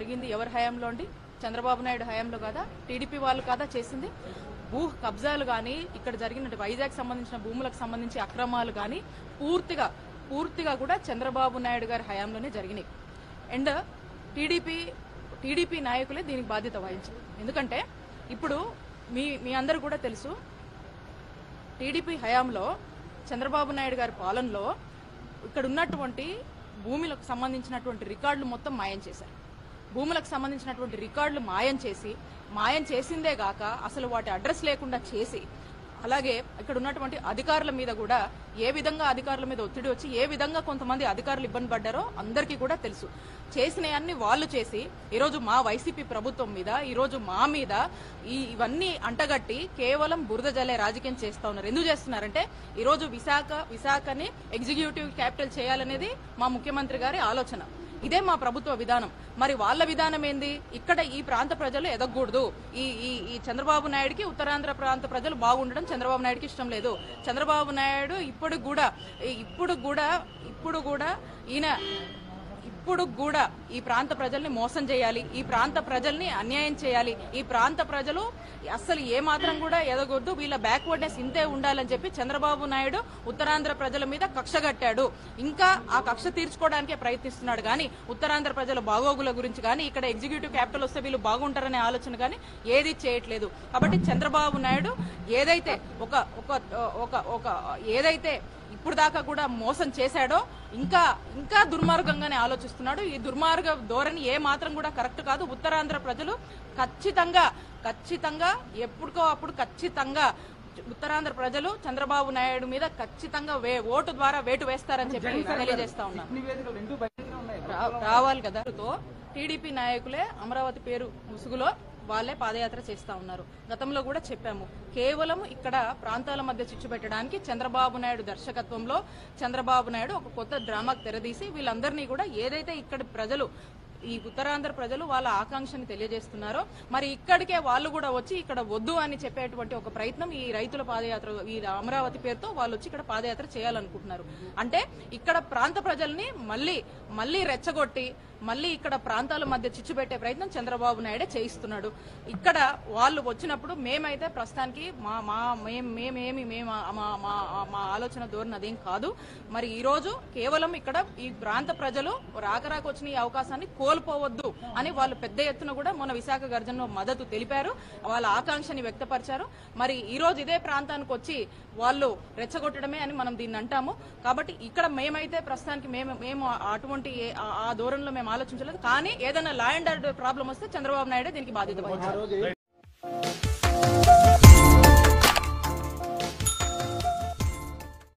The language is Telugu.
జరిగింది ఎవరి హయాంలో అండి చంద్రబాబు నాయుడు హయాంలో కదా టీడీపీ వాళ్ళు కదా చేసింది భూ కబ్జాలు కానీ ఇక్కడ జరిగిన వైజాగ్ సంబంధించిన భూములకు సంబంధించి అక్రమాలు కానీ పూర్తిగా పూర్తిగా కూడా చంద్రబాబు నాయుడు గారి హయాంలోనే జరిగినాయి అండ్ టీడీపీ టీడీపీ నాయకులే దీనికి బాధ్యత వహించారు ఎందుకంటే ఇప్పుడు మీ మీ అందరూ కూడా తెలుసు టీడీపీ హయాంలో చంద్రబాబు నాయుడు గారి పాలనలో ఇక్కడ ఉన్నటువంటి భూములకు సంబంధించినటువంటి రికార్డులు మొత్తం మాయం చేశారు భూములకు సంబంధించినటువంటి రికార్డులు మాయం చేసి మాయం చేసిందే గాక అసలు వాటి అడ్రస్ లేకుండా చేసి అలాగే ఇక్కడ ఉన్నటువంటి అధికారుల మీద కూడా ఏ విధంగా అధికారుల మీద ఒత్తిడి వచ్చి ఏ విధంగా కొంతమంది అధికారులు ఇబ్బంది పడ్డారో అందరికీ కూడా తెలుసు చేసినవన్నీ వాళ్ళు చేసి ఈరోజు మా వైసీపీ ప్రభుత్వం మీద ఈరోజు మా మీద ఈ ఇవన్నీ అంటగట్టి కేవలం బురద జల్లే రాజకీయం చేస్తా ఉన్నారు ఎందుకు చేస్తున్నారంటే ఈరోజు విశాఖ విశాఖని ఎగ్జిక్యూటివ్ క్యాపిటల్ చేయాలనేది మా ముఖ్యమంత్రి గారి ఆలోచన ఇదే మా ప్రభుత్వ విధానం మరి వాళ్ళ విధానం ఏంది ఇక్కడ ఈ ప్రాంత ప్రజలు ఎదగకూడదు ఈ ఈ ఈ చంద్రబాబు నాయుడుకి ఉత్తరాంధ్ర ప్రాంత ప్రజలు బాగుండడం చంద్రబాబు నాయుడుకి ఇష్టం లేదు చంద్రబాబు నాయుడు ఇప్పుడు కూడా ఇప్పుడు కూడా ఇప్పుడు కూడా ఈయన ఇప్పుడు కూడా ఈ ప్రాంత ప్రజల్ని మోసం చేయాలి ఈ ప్రాంత ప్రజల్ని అన్యాయం చేయాలి ఈ ప్రాంత ప్రజలు అస్సలు ఏ మాత్రం కూడా ఎదగొద్దు వీళ్ళ బ్యాక్వర్డ్నెస్ ఇంతే ఉండాలని చెప్పి చంద్రబాబు నాయుడు ఉత్తరాంధ్ర ప్రజల మీద కక్ష కట్టాడు ఇంకా ఆ కక్ష తీర్చుకోవడానికే ప్రయత్నిస్తున్నాడు కానీ ఉత్తరాంధ్ర ప్రజల బాగోగుల గురించి కానీ ఇక్కడ ఎగ్జిక్యూటివ్ క్యాపిటల్ వస్తే వీళ్ళు బాగుంటారనే ఆలోచన కానీ ఏది చేయట్లేదు కాబట్టి చంద్రబాబు నాయుడు ఏదైతే ఒక ఒక ఒక ఒక ఏదైతే ఇప్పుడు దాకా కూడా మోసం చేశాడో ఇంకా ఇంకా దుర్మార్గంగానే ఆలోచిస్తున్నాడు ఈ దుర్మార్గ ధోరణి ఏ మాత్రం కూడా కరెక్ట్ కాదు ఉత్తరాంధ్ర ప్రజలు ఖచ్చితంగా ఖచ్చితంగా ఎప్పుడుకో అప్పుడు ఖచ్చితంగా ఉత్తరాంధ్ర ప్రజలు చంద్రబాబు నాయుడు మీద ఖచ్చితంగా వే- ఓటు ద్వారా వేటు వేస్తారని చెప్పి తెలియజేస్తా ఉన్నాను నివేదికలు రెండు బయటనే ఉన్నాయి రా- రావాలి కదా తో టీడీపీ నాయకులే అమరావతి పేరు ముసుగులో వాళ్ళే పాదయాత్ర చేస్తా ఉన్నారు గతంలో కూడా చెప్పాము కేవలం ఇక్కడ ప్రాంతాల మధ్య చిచ్చు పెట్టడానికి చంద్రబాబు నాయుడు దర్శకత్వంలో చంద్రబాబు నాయుడు ఒక కొత్త డ్రామాకు తెరదీసి వీళ్ళందరినీ కూడా ఏదైతే ఇక్కడ ప్రజలు ఈ ఉత్తరాంధ్ర ప్రజలు వాళ్ళ ఆకాంక్షని తెలియజేస్తున్నారో మరి ఇక్కడికే వాళ్ళు కూడా వచ్చి ఇక్కడ వద్దు అని చెప్పేటువంటి ఒక ప్రయత్నం ఈ రైతుల పాదయాత్ర ఈ అమరావతి పేరుతో వాళ్ళు వచ్చి ఇక్కడ పాదయాత్ర చేయాలనుకుంటున్నారు అంటే ఇక్కడ ప్రాంత ప్రజల్ని మళ్ళీ మళ్ళీ రెచ్చగొట్టి మళ్ళీ ఇక్కడ ప్రాంతాల మధ్య చిచ్చు పెట్టే ప్రయత్నం చంద్రబాబు నాయుడే చేయిస్తున్నాడు ఇక్కడ వాళ్ళు వచ్చినప్పుడు మేమైతే ప్రస్తుతానికి మా మా మేం మేమేమి మేము మా మా మా ఆలోచన ధోరణి అదేం కాదు మరి ఈ రోజు కేవలం ఇక్కడ ఈ ప్రాంత ప్రజలు రాకరాకు వచ్చిన ఈ అవకాశాన్ని కోల్పోవద్దు అని వాళ్ళు పెద్ద ఎత్తున కూడా మొన్న విశాఖ గర్జనలో మద్దతు తెలిపారు వాళ్ళ ఆకాంక్షని వ్యక్తపరిచారు మరి ఈ రోజు ఇదే ప్రాంతానికి వచ్చి వాళ్ళు రెచ్చగొట్టడమే అని మనం దీన్ని అంటాము కాబట్టి ఇక్కడ మేమైతే ప్రస్తుతానికి మేము మేము అటువంటి ఏ- ఆ- ఆ ధోరణిలో మేము ఆలోచించలేదు కానీ ఏదైనా లా అండ్ ఆర్డర్ ప్రాబ్లం వస్తే చంద్రబాబు నాయుడే దీనికి బాధ్యత వహించారు